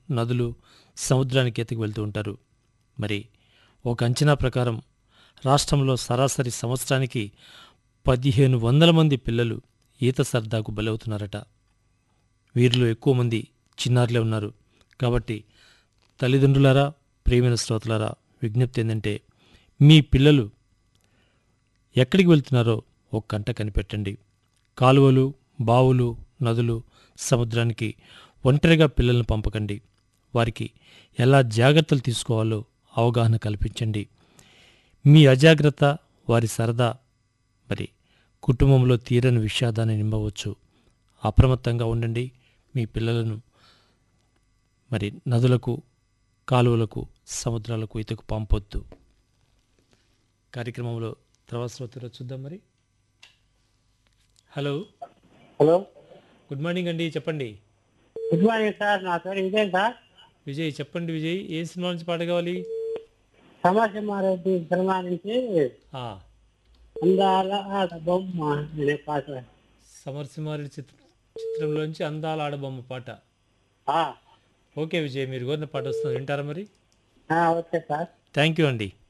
నదులు సముద్రానికి ఎత్తుకు వెళ్తూ ఉంటారు మరి ఒక అంచనా ప్రకారం రాష్ట్రంలో సరాసరి సంవత్సరానికి పదిహేను వందల మంది పిల్లలు ఈత సరదాకు బలవుతున్నారట వీరిలో ఎక్కువ మంది చిన్నారులే ఉన్నారు కాబట్టి తల్లిదండ్రులారా ప్రియమైన శ్రోతలారా విజ్ఞప్తి ఏంటంటే మీ పిల్లలు ఎక్కడికి వెళ్తున్నారో ఒక కంట కనిపెట్టండి కాలువలు బావులు నదులు సముద్రానికి ఒంటరిగా పిల్లలను పంపకండి వారికి ఎలా జాగ్రత్తలు తీసుకోవాలో అవగాహన కల్పించండి మీ అజాగ్రత్త వారి సరదా మరి కుటుంబంలో తీరని విషాదాన్ని నింపవచ్చు అప్రమత్తంగా ఉండండి మీ పిల్లలను మరి నదులకు కాలువలకు సముద్రాలకు ఈతకు పంపొద్దు కార్యక్రమంలో తర్వాత శ్రోతలు చూద్దాం మరి హలో హలో గుడ్ మార్నింగ్ అండి చెప్పండి గుడ్ మార్నింగ్ సార్ నా పేరు విజయ్ సార్ విజయ్ చెప్పండి విజయ్ ఏ సినిమా నుంచి పాట కావాలి సమరసింహారెడ్డి సినిమా నుంచి ఆ, అందాల ఆట బొమ్మ అనే పాట సమరసింహారెడ్డి చిత్ర చిత్రంలోంచి అందాల ఆడబొమ్మ పాట ఆ, ఓకే విజయ్ మీరు కోరిన పాట వస్తుంది వింటారా మరి ఆ, ఓకే సార్ థ్యాంక్ యూ అండి